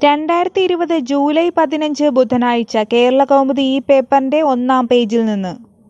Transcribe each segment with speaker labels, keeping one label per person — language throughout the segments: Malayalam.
Speaker 1: രണ്ടായിരത്തി ഇരുപത് ജൂലൈ പതിനഞ്ച് ബുധനാഴ്ച കേരളകൗമുദി ഈ പേപ്പറിന്റെ ഒന്നാം പേജിൽ നിന്ന്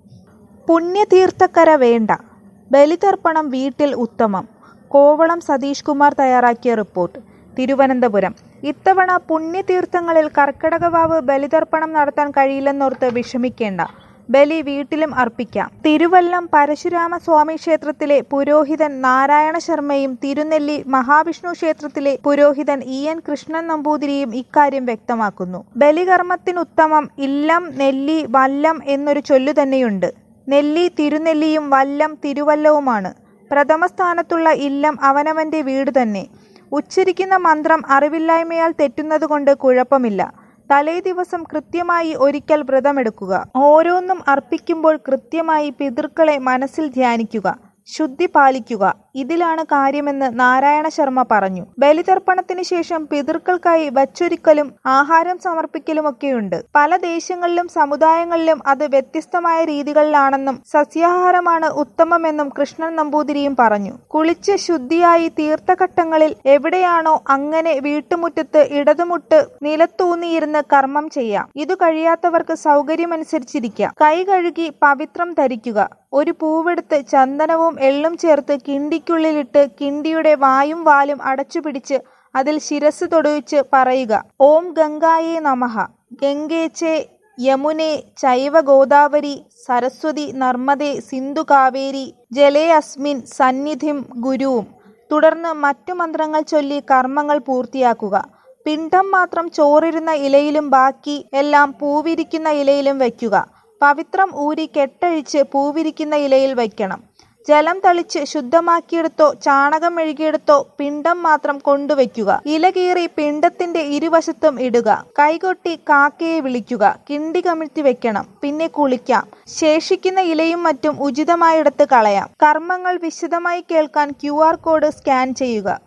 Speaker 1: പുണ്യതീർത്ഥക്കര വേണ്ട ബലിതർപ്പണം വീട്ടിൽ ഉത്തമം കോവളം സതീഷ് കുമാർ തയ്യാറാക്കിയ റിപ്പോർട്ട് തിരുവനന്തപുരം ഇത്തവണ പുണ്യതീർത്ഥങ്ങളിൽ കർക്കിടകവാവ് ബലിതർപ്പണം നടത്താൻ കഴിയില്ലെന്നോർത്ത് വിഷമിക്കേണ്ട ബലി വീട്ടിലും അർപ്പിക്കാം തിരുവല്ലം പരശുരാമ സ്വാമി ക്ഷേത്രത്തിലെ പുരോഹിതൻ നാരായണ ശർമ്മയും തിരുനെല്ലി മഹാവിഷ്ണു ക്ഷേത്രത്തിലെ പുരോഹിതൻ ഇ എൻ കൃഷ്ണൻ നമ്പൂതിരിയും ഇക്കാര്യം വ്യക്തമാക്കുന്നു ബലികർമ്മത്തിനുത്തമം ഇല്ലം നെല്ലി വല്ലം എന്നൊരു ചൊല്ലു തന്നെയുണ്ട് നെല്ലി തിരുനെല്ലിയും വല്ലം തിരുവല്ലവുമാണ് പ്രഥമ സ്ഥാനത്തുള്ള ഇല്ലം അവനവന്റെ വീട് തന്നെ ഉച്ചരിക്കുന്ന മന്ത്രം അറിവില്ലായ്മയാൽ തെറ്റുന്നതുകൊണ്ട് കുഴപ്പമില്ല തലേ ദിവസം കൃത്യമായി ഒരിക്കൽ വ്രതമെടുക്കുക ഓരോന്നും അർപ്പിക്കുമ്പോൾ കൃത്യമായി പിതൃക്കളെ മനസ്സിൽ ധ്യാനിക്കുക ശുദ്ധി പാലിക്കുക ഇതിലാണ് കാര്യമെന്ന് നാരായണ ശർമ്മ പറഞ്ഞു ബലിതർപ്പണത്തിന് ശേഷം പിതൃക്കൾക്കായി വച്ചൊരുക്കലും ആഹാരം സമർപ്പിക്കലുമൊക്കെയുണ്ട് പല ദേശങ്ങളിലും സമുദായങ്ങളിലും അത് വ്യത്യസ്തമായ രീതികളിലാണെന്നും സസ്യാഹാരമാണ് ഉത്തമമെന്നും കൃഷ്ണൻ നമ്പൂതിരിയും പറഞ്ഞു കുളിച്ച് ശുദ്ധിയായി തീർത്ഥഘട്ടങ്ങളിൽ എവിടെയാണോ അങ്ങനെ വീട്ടുമുറ്റത്ത് ഇടതുമുട്ട് നിലത്തൂന്നിയിരുന്ന് കർമ്മം ചെയ്യാം ഇതു കഴിയാത്തവർക്ക് സൗകര്യമനുസരിച്ചിരിക്കാം കൈ കഴുകി പവിത്രം ധരിക്കുക ഒരു പൂവെടുത്ത് ചന്ദനവും എള്ളും ചേർത്ത് കിണ്ടിക്കുള്ളിലിട്ട് കിണ്ടിയുടെ വായും വാലും അടച്ചുപിടിച്ച് അതിൽ ശിരസ് തൊടുവിച്ച് പറയുക ഓം ഗംഗായേ നമഃ ഗംഗേച്ചേ യമുനെ ചൈവ ഗോദാവരി സരസ്വതി നർമ്മദേ സിന്ധു കാവേരി ജലേ അസ്മിൻ സന്നിധിം ഗുരുവും തുടർന്ന് മറ്റു മന്ത്രങ്ങൾ ചൊല്ലി കർമ്മങ്ങൾ പൂർത്തിയാക്കുക പിണ്ഡം മാത്രം ചോറിരുന്ന ഇലയിലും ബാക്കി എല്ലാം പൂവിരിക്കുന്ന ഇലയിലും വയ്ക്കുക പവിത്രം ഊരി കെട്ടഴിച്ച് പൂവിരിക്കുന്ന ഇലയിൽ വയ്ക്കണം ജലം തളിച്ച് ശുദ്ധമാക്കിയെടുത്തോ ചാണകം മെഴുകിയെടുത്തോ പിണ്ഡം മാത്രം കൊണ്ടുവയ്ക്കുക ഇല കീറി പിണ്ഡത്തിന്റെ ഇരുവശത്തും ഇടുക കൈകൊട്ടി കാക്കയെ വിളിക്കുക കിണ്ടി കമിഴ്ത്തി വെക്കണം പിന്നെ കുളിക്കാം ശേഷിക്കുന്ന ഇലയും മറ്റും ഉചിതമായിടത്ത് കളയാം കർമ്മങ്ങൾ വിശദമായി കേൾക്കാൻ ക്യു കോഡ് സ്കാൻ ചെയ്യുക